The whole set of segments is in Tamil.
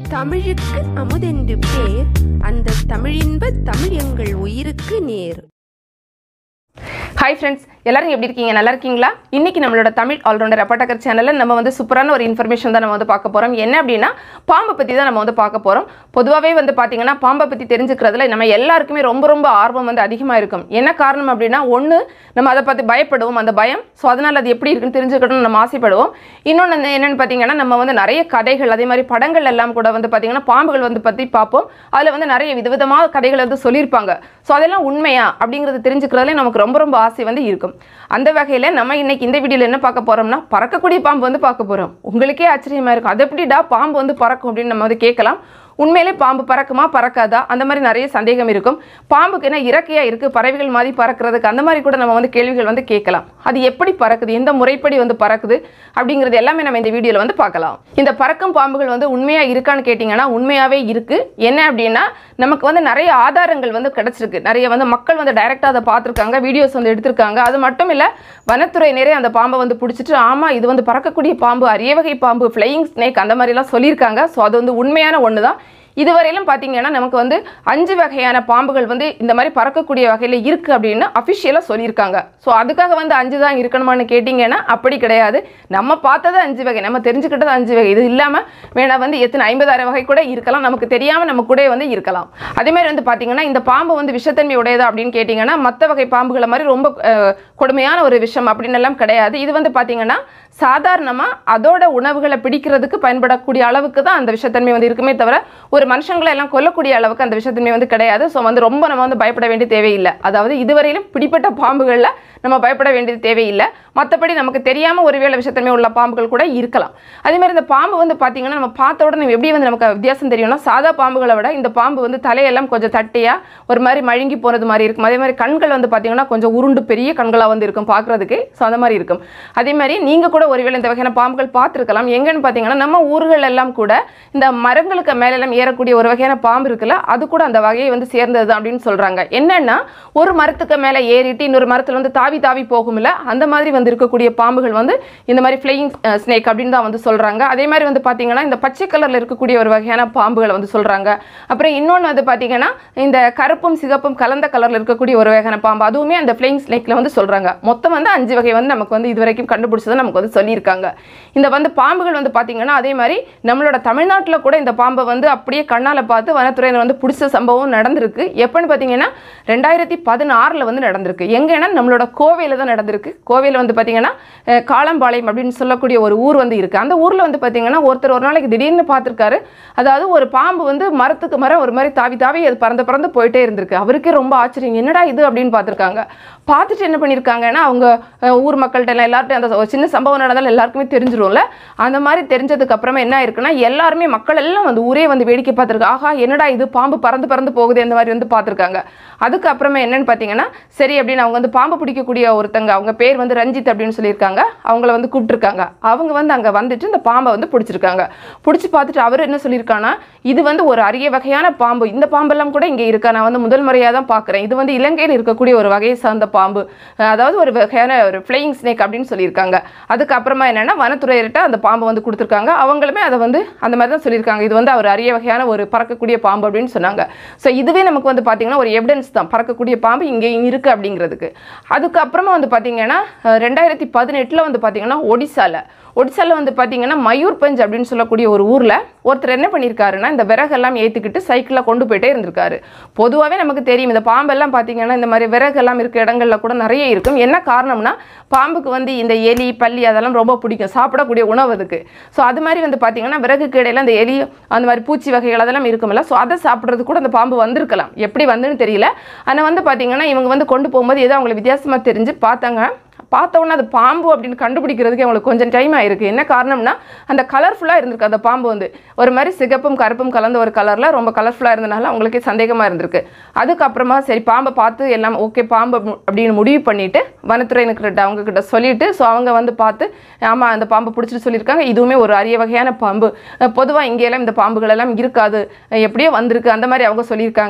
தமிழுக்கு அமுதென்று பேர் அந்த தமிழின்ப தமிழ் எங்கள் உயிருக்கு நேர் ஹாய் ஃப்ரெண்ட்ஸ் எல்லாரும் எப்படி இருக்கீங்க நல்லா இருக்கீங்களா இன்னைக்கு நம்மளோட தமிழ் ஆல்ரவுண்டர் அப்பாட்டக்கர் சேனலில் நம்ம வந்து சூப்பரான ஒரு இன்ஃபர்மேஷன் தான் நம்ம வந்து பார்க்க போகிறோம் என்ன அப்படின்னா பாம்பை பற்றி தான் நம்ம வந்து பார்க்க போகிறோம் பொதுவாகவே வந்து பார்த்தீங்கன்னா பாம்பை பற்றி தெரிஞ்சுக்கிறதுல நம்ம எல்லாருக்குமே ரொம்ப ரொம்ப ஆர்வம் வந்து அதிகமாக இருக்கும் என்ன காரணம் அப்படின்னா ஒன்று நம்ம அதை பார்த்து பயப்படுவோம் அந்த பயம் ஸோ அதனால் அது எப்படி இருக்குன்னு தெரிஞ்சுக்கணும்னு நம்ம ஆசைப்படுவோம் இன்னொன்று என்னென்னு பார்த்தீங்கன்னா நம்ம வந்து நிறைய கதைகள் அதே மாதிரி படங்கள் எல்லாம் கூட வந்து பார்த்தீங்கன்னா பாம்புகள் வந்து பற்றி பார்ப்போம் அதில் வந்து நிறைய விதவிதமான கதைகள் வந்து சொல்லியிருப்பாங்க ஸோ அதெல்லாம் உண்மையா அப்படிங்கிறது தெரிஞ்சுக்கிறதுல நமக்கு ரொம்ப ரொம்ப ஆசை வந்து இருக்கும் அந்த வகையில் நம்ம இன்னைக்கு இந்த வீடியோவில் என்ன பார்க்க போகிறோம்னா பறக்கக்கூடிய பாம்பு வந்து பார்க்க போகிறோம் உங்களுக்கே ஆச்சரியமா இருக்கும் அது எப்படிடா பாம்பு வந்து பறக்கும் அப்படின்னு நம்ம வந்து கேட்கலாம் உண்மையிலே பாம்பு பறக்குமா பறக்காதா அந்த மாதிரி நிறைய சந்தேகம் இருக்கும் பாம்புக்கு என்ன இறக்கையா இருக்கு பறவைகள் மாதிரி பறக்கிறதுக்கு அந்த மாதிரி கூட நம்ம வந்து கேள்விகள் வந்து கேட்கலாம் அது எப்படி பறக்குது எந்த முறைப்படி வந்து பறக்குது அப்படிங்கிறது எல்லாமே நம்ம இந்த வீடியோவில் வந்து பார்க்கலாம் இந்த பறக்கும் பாம்புகள் வந்து உண்மையா இருக்கான்னு கேட்டிங்கன்னா உண்மையாவே இருக்கு என்ன அப்படின்னா நமக்கு வந்து நிறைய ஆதாரங்கள் வந்து கிடைச்சிருக்கு நிறைய வந்து மக்கள் வந்து டைரெக்டாக அதை பார்த்துருக்காங்க வீடியோஸ் வந்து எடுத்திருக்காங்க அது மட்டும் இல்லை வனத்துறையினரே அந்த பாம்பை வந்து பிடிச்சிட்டு ஆமாம் இது வந்து பறக்கக்கூடிய பாம்பு அரிய வகை பாம்பு ஃப்ளையிங் ஸ்னேக் அந்த மாதிரிலாம் சொல்லியிருக்காங்க ஸோ அது வந்து உண்மையான ஒன்று தான் இதுவரையிலும் பார்த்தீங்கன்னா நமக்கு வந்து அஞ்சு வகையான பாம்புகள் வந்து இந்த மாதிரி பறக்கக்கூடிய வகையில் இருக்குது அப்படின்னு அஃபிஷியலாக சொல்லியிருக்காங்க ஸோ அதுக்காக வந்து அஞ்சு தான் இருக்கணுமான்னு கேட்டிங்கன்னா அப்படி கிடையாது நம்ம பார்த்தது அஞ்சு வகை நம்ம தெரிஞ்சுக்கிட்டது அஞ்சு வகை இது இல்லாமல் வேணா வந்து எத்தனை ஐம்பதாயிரம் வகை கூட இருக்கலாம் நமக்கு தெரியாமல் நம்ம கூட வந்து இருக்கலாம் அதே மாதிரி வந்து பார்த்தீங்கன்னா இந்த பாம்பு வந்து விஷத்தன்மை உடையதா அப்படின்னு கேட்டிங்கன்னா மற்ற வகை பாம்புகளை மாதிரி ரொம்ப அஹ், கொடுமையான ஒரு விஷம் அப்படின்னு எல்லாம் கிடையாது இது வந்து பார்த்தீங்கன்னா சாதாரணமாக அதோட உணவுகளை பிடிக்கிறதுக்கு பயன்படக்கூடிய அளவுக்கு தான் அந்த விஷத்தன்மை வந்து இருக்குமே தவிர ஒரு மனுஷங்களை எல்லாம் கொல்லக்கூடிய அளவுக்கு அந்த விஷத்தன்மை வந்து கிடையாது ஸோ வந்து ரொம்ப நம்ம வந்து பயப்பட வேண்டிய தேவையில்லை அதாவது இதுவரையிலும் பிடிப்பட்ட பாம்புகளில் நம்ம பயப்பட வேண்டியது தேவையில்லை மற்றபடி நமக்கு தெரியாமல் ஒருவேளை விஷத்தன்மை உள்ள பாம்புகள் கூட இருக்கலாம் அதே மாதிரி இந்த பாம்பு வந்து பார்த்தீங்கன்னா நம்ம பார்த்த உடனே எப்படி வந்து நமக்கு வித்தியாசம் தெரியும்னா சாதா பாம்புகளை விட இந்த பாம்பு வந்து தலையெல்லாம் கொஞ்சம் தட்டியாக ஒரு மாதிரி மழுங்கி போகிறது மாதிரி இருக்கும் அதே மாதிரி கண்கள் வந்து பார்த்தீங்கன்னா கொஞ்சம் உருண்டு பெரிய கண்களாக வந்து இருக்கும் பார்க்குறதுக்கு ஸோ அந்த மாதிரி இருக்கும் அதே மாதிரி நீங்கள் கூட ஒருவேளை இந்த வகையான பாம்புகள் பார்த்துருக்கலாம் எங்கன்னு பார்த்தீங்கன்னா நம்ம ஊர்கள் எல்லாம் கூட இந்த மரங்களுக்கு மேலெல்லாம் ஏறக்கூடிய ஒரு வகையான பாம்பு இருக்குல்ல அது கூட அந்த வகையை வந்து சேர்ந்தது தான் அப்படின்னு சொல்கிறாங்க என்னன்னா ஒரு மரத்துக்கு மேலே ஏறிட்டு இன்னொரு மரத்தில் வந்து தாவி தாவி போகும்ல அந்த மாதிரி வந்து இருக்கக்கூடிய பாம்புகள் வந்து இந்த மாதிரி ஃப்ளையிங் ஸ்னேக் அப்படின்னு தான் வந்து சொல்கிறாங்க அதே மாதிரி வந்து பார்த்தீங்கன்னா இந்த பச்சை கலரில் இருக்கக்கூடிய ஒரு வகையான பாம்புகளை வந்து சொல்கிறாங்க அப்புறம் இன்னொன்று வந்து பார்த்தீங்கன்னா இந்த கருப்பும் சிகப்பும் கலந்த கலரில் இருக்கக்கூடிய ஒரு வகையான பாம்பு அதுவுமே அந்த ஃப்ளையிங் ஸ்னேக்கில் வந்து சொல்கிறாங்க மொத்தம் வந்து அஞ்சு வகை வந்து நமக்கு வந்து இது வரைக்கும் கண்டுபிடிச்சதை நமக்கு வந்து சொல்லியிருக்காங்க இந்த வந்து பாம்புகள் வந்து பார்த்தீங்கன்னா அதே மாதிரி நம்மளோட தமிழ்நாட்டில் கூட இந்த பாம்பை வந்து அப்படியே கண்ணால் பார்த்து வனத்துறையினர் வந்து பிடிச்ச சம்பவம் நடந்திருக்கு எப்போன்னு பார்த்தீங்கன்னா ரெண்டாயிரத்தி பதினாறில் வந்து நடந்திருக்கு எங்கன்னா நம்மளோட கோவையில் தான் நடந்திருக்கு கோவையில் வந்து பார்த்தீங்கன்னா அஹ், காளம்பாளையம் அப்படின்னு சொல்லக்கூடிய ஒரு ஊர் வந்து இருக்குது அந்த ஊரில் வந்து பார்த்தீங்கன்னா ஒருத்தர் ஒரு நாளைக்கு திடீர்னு பார்த்துருக்காரு அதாவது ஒரு பாம்பு வந்து மரத்துக்கு மரம் ஒரு மாதிரி தாவி தாவி அது பறந்து பறந்து போயிட்டே இருந்திருக்கு அவருக்கே ரொம்ப ஆச்சரியம் என்னடா இது அப்படின்னு பார்த்துருக்காங்க பார்த்துட்டு என்ன பண்ணியிருக்காங்கன்னா அவங்க அஹ், ஊர் மக்கள்கிட்ட எல்லாம் எல்லார்ட்டையும் அந்த ஒரு சின்ன சம்பவம் நடந்தாலும் எல்லாருக்குமே தெரிஞ்சிரும்ல அந்த மாதிரி தெரிஞ்சதுக்கு அப்புறமா என்ன இருக்குன்னா எல்லாருமே மக்கள் எல்லாம் வந்து ஊரே வந்து வேடிக்கை பார்த்துருக்கு ஆஹா என்னடா இது பாம்பு பறந்து பறந்து போகுது அந்த மாதிரி வந்து பார்த்துருக்காங்க அதுக்கப்புறமா என்னன்னு பார்த்தீங்கன்னா சரி அப்படின்னு அவங்க வந்து பாம்பு பிடிக்கக்கூடிய ஒருத்தங்க அவங்க பேர் வந்து ரஞ்சித் அப்படின்னு சொல்லியிருக்காங்க அவங்கள வந்து கூப்பிட்டுருக்காங்க அவங்க வந்து அங்கே வந்துட்டு இந்த பாம்பை வந்து பிடிச்சிருக்காங்க பிடிச்சி பார்த்துட்டு அவர் என்ன சொல்லியிருக்காங்கன்னா இது வந்து ஒரு அரிய வகையான பாம்பு இந்த பாம்பெல்லாம் கூட இங்கே இருக்கா நான் வந்து முதல் முறையாக தான் பார்க்குறேன் இது வந்து இலங்கையில் இருக்கக்கூடிய ஒரு வகையை சார்ந்த பாம்பு அஹ் அதாவது ஒரு வகையான ஒரு ஃப்ளையிங் ஸ்னேக் அப்படின்னு சொல்லியிருக்காங்க அதுக்கப்புறமா என்னென்னா வனத்துறையிட்ட அந்த பாம்பை வந்து கொடுத்துருக்காங்க அவங்களுமே அதை வந்து அந்த மாதிரி தான் சொல்லியிருக்காங்க இது வந்து ஒரு அரிய வகையான ஒரு பறக்கக்கூடிய பாம்பு அப்படின்னு சொன்னாங்க ஸோ இதுவே நமக்கு வந்து பார்த்தீங்கன்னா ஒரு எவிடன்ஸ் தான் பறக்கக்கூடிய பாம்பு இங்கே இருக்குது அப்படிங்கிறதுக்கு அதுக்கப்புறமா வந்து பார்த்தீங்கன்னா அஹ் ரெண்டாயிரத்தி பதினெட்டில் வந்து பார்த்தீங்கன்னா ஒடிசால ஒடிசால வந்து பார்த்தீங்கன்னா மயூர்பஞ்ச் அப்படின்னு சொல்லக்கூடிய ஒரு ஊரில் ஒருத்தர் என்ன பண்ணியிருக்காருன்னா இந்த விறகெல்லாம் ஏற்றிக்கிட்டு சைக்கிளில் கொண்டு போயிட்டே இருந்திருக்காரு பொதுவாகவே நமக்கு தெரியும் இந்த பாம்பெல்லாம் பார்த்தீங்கன்னா இந்த மாதிரி விறகெல்லாம் இருக்க இடங்கள்ல கூட நிறைய இருக்கும் என்ன காரணம்னா பாம்புக்கு வந்து இந்த எலி பல்லி அதெல்லாம் ரொம்ப பிடிக்கும் சாப்பிடக்கூடிய உணவு அதுக்கு ஸோ அது மாதிரி வந்து பார்த்தீங்கன்னா விறகுக்கு இடையில அந்த எலி அந்த மாதிரி பூச்சி வகைகள் அதெல்லாம் இருக்கும்ல ஸோ அதை சாப்பிட்றது கூட அந்த பாம்பு வந்திருக்கலாம் எப்படி வந்துன்னு தெரியல ஆனால் வந்து பார்த்தீங்கன்னா இவங்க வந்து கொண்டு போகும்போது ஏதோ அவங்களுக்கு வித்தியாசமாக தெரிஞ்சு பார்த்தாங்க பார்த்த உடனே அது பாம்பு அப்படின்னு கண்டுபிடிக்கிறதுக்கு அவங்களுக்கு கொஞ்சம் டைம் ஆயிருக்கு என்ன காரணம்னா அந்த கலர்ஃபுல்லாக இருந்திருக்கு அந்த பாம்பு வந்து ஒரு மாதிரி சிகப்பும் கருப்பும் கலந்த ஒரு கலரில் ரொம்ப கலர்ஃபுல்லாக இருந்தனால அவங்களுக்கே சந்தேகமாக இருந்திருக்கு அதுக்கப்புறமா சரி பாம்பை பார்த்து எல்லாம் ஓகே பாம்பு அப்படி- அப்படின்னு முடிவு பண்ணிட்டு வனத்துறையினர்கிட்ட அவங்க கிட்ட சொல்லிட்டு ஸோ அவங்க வந்து பார்த்து ஆமாம் அந்த பாம்பை பிடிச்சிட்டு சொல்லியிருக்காங்க இதுவுமே ஒரு அரிய வகையான பாம்பு பொதுவாக இங்கெல்லாம் இந்த பாம்புகள் எல்லாம் இருக்காது அஹ் எப்படியோ வந்திருக்கு அந்த மாதிரி அவங்க சொல்லியிருக்காங்க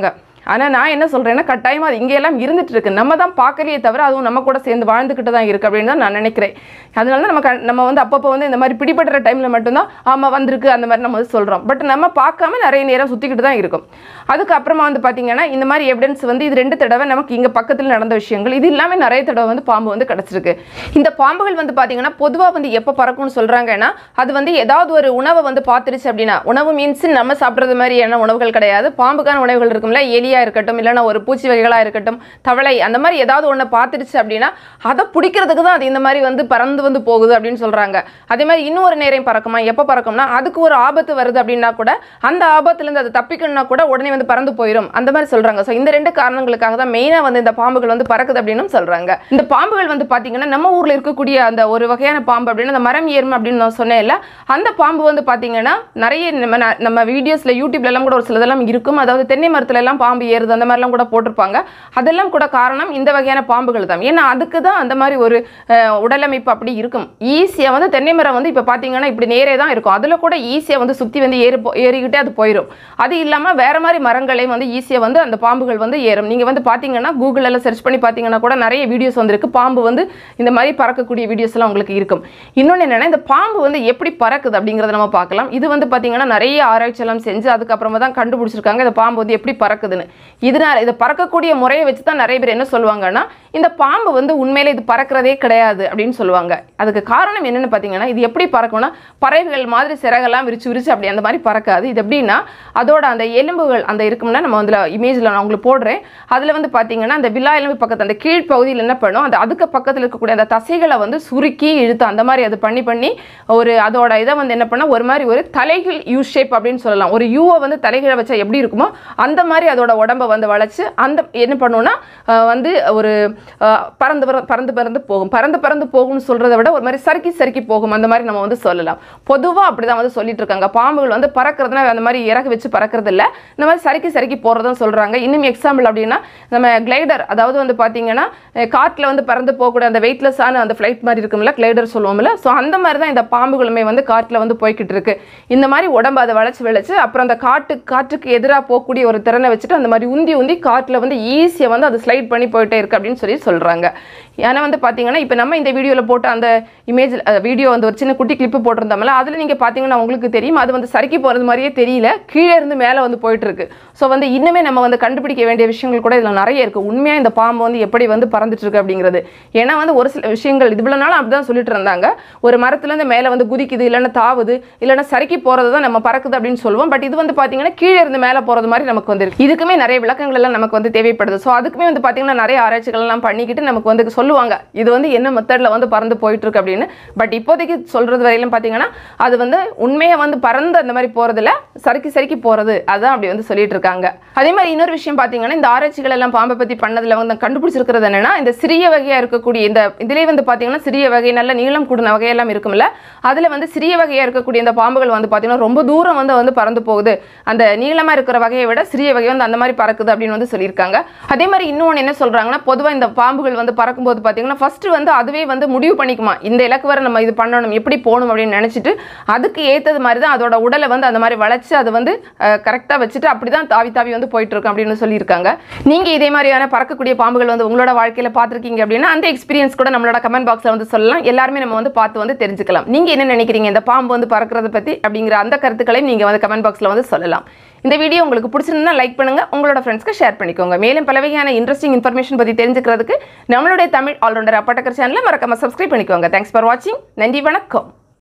ஆனால் நான் என்ன சொல்கிறேன்னா கட்டாயமாக அது இங்கெல்லாம் இருந்துட்டு இருக்கு நம்ம தான் பார்க்கலையே தவிர அதுவும் நம்ம கூட சேர்ந்து வாழ்ந்துக்கிட்டு தான் இருக்குது அப்படின்னு தான் நான் நினைக்கிறேன் அதனால தான் நம்ம க- நம்ம வந்து அப்பப்போ வந்து இந்த மாதிரி பிடிபடுற டைமில் மட்டும்தான் ஆமாம் வந்திருக்கு அந்த மாதிரி நம்ம வந்து சொல்கிறோம் பட் நம்ம பார்க்காம நிறைய நேரம் சுற்றிக்கிட்டு தான் இருக்கும் அதுக்கப்புறமா வந்து பார்த்தீங்கன்னா இந்த மாதிரி எவிடன்ஸ் வந்து இது ரெண்டு தடவை நமக்கு இங்கே பக்கத்தில் நடந்த விஷயங்கள் இது இல்லாமல் நிறைய தடவை வந்து பாம்பு வந்து கிடச்சிருக்கு இந்த பாம்புகள் வந்து பார்த்தீங்கன்னா பொதுவாக வந்து எப்போ பறக்கும்னு சொல்கிறாங்கன்னா அது வந்து ஏதாவது ஒரு உணவை வந்து பார்த்துருச்சு அப்படின்னா உணவு மீன்ஸ் நம்ம சாப்பிட்றது மாதிரியான உணவுகள் கிடையாது பாம்புக்கான உணவுகள் இருக்கும்ல எலியா இருக்கட்டும் இல்லைன்னா ஒரு பூச்சி வகைகளாக இருக்கட்டும் தவளை அந்த மாதிரி ஏதாவது ஒன்று பார்த்துருச்சு அப்படின்னா அதை பிடிக்கிறதுக்கு தான் அது இந்த மாதிரி வந்து பறந்து வந்து போகுது அப்படின்னு சொல்கிறாங்க அதே மாதிரி இன்னொரு நேரம் பறக்குமா எப்போ பறக்கும்னா அதுக்கு ஒரு ஆபத்து வருது அப்படின்னா கூட அந்த ஆபத்துலேருந்து அது தப்பிக்கணும்னா கூட உடனே வந்து பறந்து போயிடும் அந்த மாதிரி சொல்கிறாங்க ஸோ இந்த ரெண்டு காரணங்களுக்காக தான் மெயினாக வந்து இந்த பாம்புகள் வந்து பறக்குது அப்படின்னு சொல்கிறாங்க இந்த பாம்புகள் வந்து பார்த்தீங்கன்னா நம்ம ஊரில் இருக்கக்கூடிய அந்த ஒரு வகையான பாம்பு அப்படின்னு அந்த மரம் ஏறும் அப்படின்னு நான் சொன்னேன்ல அந்த பாம்பு வந்து பார்த்தீங்கன்னா நிறைய நம்ம ந- நம்ம வீடியோஸில் யூடியூப்ல எல்லாம் கூட ஒரு சிலதெல்லாம் இருக்கும் அதாவது தென்னை மரத்துல எல்லாம் பாம்பு ஏறுது அந்த மாதிரிலாம் கூட போட்டிருப்பாங்க அதெல்லாம் கூட காரணம் இந்த வகையான பாம்புகள் தான் ஏன்னா அதுக்கு தான் அந்த மாதிரி ஒரு அஹ், உடலமைப்பு அப்படி இருக்கும் ஈஸியாக வந்து தென்னை மரம் வந்து இப்போ பார்த்தீங்கன்னா இப்படி நேரே தான் இருக்கும் அதில் கூட ஈஸியாக வந்து சுற்றி வந்து ஏறி போ- ஏறிக்கிட்டே அது போயிடும் அது இல்லாமல் வேற மாதிரி மரங்களையும் வந்து ஈஸியாக வந்து அந்த பாம்புகள் வந்து ஏறும் நீங்கள் வந்து பார்த்தீங்கன்னா கூகுளில் சர்ச் பண்ணி பார்த்தீங்கன்னா கூட நிறைய வீடியோஸ் வந்திருக்கு பாம்பு வந்து இந்த மாதிரி பறக்கக்கூடிய வீடியோஸ் எல்லாம் உங்களுக்கு இருக்கும் இன்னொன்று என்னன்னா இந்த பாம்பு வந்து எப்படி பறக்குது அப்படிங்கிறத நம்ம பார்க்கலாம் இது வந்து பார்த்தீங்கன்னா நிறைய ஆராய்ச்சி எல்லாம் செஞ்சு அதுக்கப்புறமா தான் கண்டுபிடிச்சிருக்காங்க இந்த பாம்பு வந்து எப்படி பறக்குதுன்னு இதனால் இதை பறக்கக்கூடிய முறையை வச்சு தான் நிறைய பேர் என்ன சொல்லுவாங்கன்னா இந்த பாம்பு வந்து உண்மையிலே இது பறக்கிறதே கிடையாது அப்படின்னு சொல்லுவாங்க அதுக்கு காரணம் என்னன்னு பார்த்தீங்கன்னா இது எப்படி பறக்கும்னா பறவைகள் மாதிரி சிறகெல்லாம் விரிச்சு விரிச்சு அப்படி அந்த மாதிரி பறக்காது இது எப்படின்னா அதோட அந்த எலும்புகள் அந்த இருக்கும்னா நம்ம வந்து இமேஜில் நான் உங்களுக்கு போடுறேன் அதில் வந்து பார்த்தீங்கன்னா அந்த விழா எலும்பு பக்கத்து அந்த கீழ் பகுதியில் என்ன பண்ணும் அந்த அதுக்கு பக்கத்தில் இருக்கக்கூடிய அந்த தசைகளை வந்து சுருக்கி இழுத்து அந்த மாதிரி அது பண்ணி பண்ணி ஒரு அதோட இதை வந்து என்ன பண்ணால் ஒரு மாதிரி ஒரு தலைகீழ் யூ ஷேப் அப்படின்னு சொல்லலாம் ஒரு யூவை வந்து தலைகீழ வச்சா எப்படி இருக்குமோ அந்த மாதிரி அதோட உடம்பை வந்து வளைச்சு அந்த என்ன பண்ணுன்னா அஹ், வந்து ஒரு அஹ், பறந்து பற- பறந்து பறந்து போகும் பறந்து பறந்து போகும்னு சொல்றதை விட ஒரு மாதிரி சறுக்கி சறுக்கி போகும் அந்த மாதிரி நம்ம வந்து சொல்லலாம் பொதுவாக அப்படி தான் வந்து சொல்லிட்டு இருக்காங்க பாம்புகள் வந்து பறக்கிறதுனா அந்த மாதிரி இறகு வச்சு பறக்கிறது இல்லை இந்த மாதிரி சறுக்கி சறுக்கி போகிறதும் சொல்கிறாங்க இன்னும் எக்ஸாம்பிள் அப்படின்னா நம்ம கிளைடர் அதாவது வந்து பார்த்தீங்கன்னா காட்டில் வந்து பறந்து போகக்கூடிய அந்த வெயிட்லெஸ்ஸான அந்த ஃப்ளைட் மாதிரி இருக்கும்ல கிளைடர் சொல்லுவோம்ல ஸோ அந்த மாதிரி தான் இந்த பாம்புகளுமே வந்து காட்டில் வந்து போய்கிட்டு இருக்கு இந்த மாதிரி உடம்பு அதை வளைச்சு வளைச்சு அப்புறம் அந்த காட்டு காற்றுக்கு எதிராக போகக்கூடிய ஒரு திறனை வச்சுட்டு அந்த மாதிரி உந்தி உந்தி காட்டில் வந்து ஈஸியாக வந்து அது ஸ்லைட் பண்ணி போயிட்டே இருக்கு அப்படின்னு சொல்லி சொல்கிறாங்க ஏன்னா வந்து பார்த்தீங்கன்னா இப்போ நம்ம இந்த வீடியோவில் போட்ட அந்த இமேஜ் வீடியோ வந்து ஒரு சின்ன குட்டி கிளிப்பு போட்டிருந்தோம்ல அதில் நீங்கள் பார்த்தீங்கன்னா உங்களுக்கு தெரியும் அது வந்து சறுக்கி போகிறது மாதிரியே தெரியல கீழே இருந்து மேலே வந்து போயிட்டு இருக்கு ஸோ வந்து இன்னுமே நம்ம வந்து கண்டுபிடிக்க வேண்டிய விஷயங்கள் கூட இதில் நிறைய இருக்குது உண்மையாக இந்த பாம்பு வந்து எப்படி வந்து பறந்துட்டு இருக்கு அப்படிங்கிறது ஏன்னா வந்து ஒரு சில விஷயங்கள் இவ்வளோ நாள் அப்படி தான் சொல்லிட்டு இருந்தாங்க ஒரு மரத்துலேருந்து மேலே வந்து குதிக்குது இல்லைன்னா தாவுது இல்லைன்னா சறுக்கி போகிறது தான் நம்ம பறக்குது அப்படின்னு சொல்லுவோம் பட் இது வந்து பார்த்தீங்கன்னா கீழே இருந்து மேலே போகிறது மாதிரி நமக்கு வந்து இருக்கு. இதுக்குமே நிறைய விளக்கங்கள் எல்லாம் நமக்கு வந்து தேவைப்படுது ஸோ அதுக்குமே வந்து பார்த்தீங்கன்னா நிறைய ஆராய்ச்சிகள் எல்லாம் பண்ணிக்கிட்டு நமக்கு வந்து சொல்லுவாங்க இது வந்து என்ன மெத்தடில் வந்து பறந்து போயிட்டு இருக்கு அப்படின்னு பட் இப்போதைக்கு சொல்றது வரையிலும் பார்த்தீங்கன்னா அது வந்து உண்மையாக வந்து பறந்து அந்த மாதிரி போகிறதுல சறுக்கி சறுக்கி போகிறது அதான் அப்படி வந்து சொல்லிட்டு இருக்காங்க அதே மாதிரி இன்னொரு விஷயம் பார்த்தீங்கன்னா இந்த ஆராய்ச்சிகள் எல்லாம் பாம்பை பற்றி பண்ணதில் வந்து கண்டுபிடிச்சிருக்கிறது என்னன்னா இந்த சிறிய வகையாக இருக்கக்கூடிய இந்த இதுலேயே வந்து பார்த்தீங்கன்னா சிறிய வகை நல்ல நீளம் கூடின வகையெல்லாம் இருக்கும்ல அதில் வந்து சிறிய வகையாக இருக்கக்கூடிய இந்த பாம்புகள் வந்து பார்த்தீங்கன்னா ரொம்ப தூரம் வந்து வந்து பறந்து போகுது அந்த நீளமாக இருக்கிற வகையை விட சிறிய வகை வந்து அந்த மாதிரி பறக்குது அப்படின்னு வந்து சொல்லியிருக்காங்க அதே மாதிரி இன்னொன்று என்ன சொல்கிறாங்கன்னா பொதுவாக இந்த பாம்புகள் வந்து பறக்கும்போது பார்த்தீங்கன்னா ஃபர்ஸ்ட் வந்து அதுவே வந்து முடிவு பண்ணிக்குமா இந்த இலக்கு வரை நம்ம இது பண்ணணும் எப்படி போகணும் அப்படின்னு நினச்சிட்டு அதுக்கு ஏற்றது மாதிரி தான் அதோட உடலை வந்து அந்த மாதிரி வளைச்சு அது வந்து கரெக்டாக வச்சுட்டு அப்படி தான் தாவி தாவி வந்து போயிட்டு இருக்கும் அப்படின்னு சொல்லியிருக்காங்க நீங்கள் இதே மாதிரியான பறக்கக்கூடிய பாம்புகள் வந்து உங்களோட வாழ்க்கையில் பார்த்துருக்கீங்க அப்படின்னா அந்த எக்ஸ்பீரியன்ஸ் கூட நம்மளோட கமெண்ட் பாக்ஸில் வந்து சொல்லலாம் எல்லாருமே நம்ம வந்து பார்த்து வந்து தெரிஞ்சுக்கலாம் நீங்கள் என்ன நினைக்கிறீங்க இந்த பாம்பு வந்து பறக்கிறத பற்றி அப்படிங்கிற அந்த கருத்துக்களையும் நீங்கள் வந்து கமெண்ட் பாக்ஸில் வந்து சொல்லலாம் இந்த வீடியோ உங்களுக்கு பிடிச்சிருந்தா லைக் பண்ணுங்க உங்களோட ஃப்ரெண்ட்ஸ்க்கு ஷேர் பண்ணிக்கோங்க மேலும் பல வகையான இன்ட்ரெஸ்டிங் இன்ஃபர்மேஷன் பற்றி தெரிஞ்சுக்கிறதுக்கு நம்மளுடைய தமிழ் ஆல்ரவுண்டர் அப்பட்டக்கர் சேனலை மறக்காம சப்ஸ்கிரைப் பண்ணிக்கோங்க தேங்க்ஸ் ஃபார் வாட்சிங் நன்றி வணக்கம்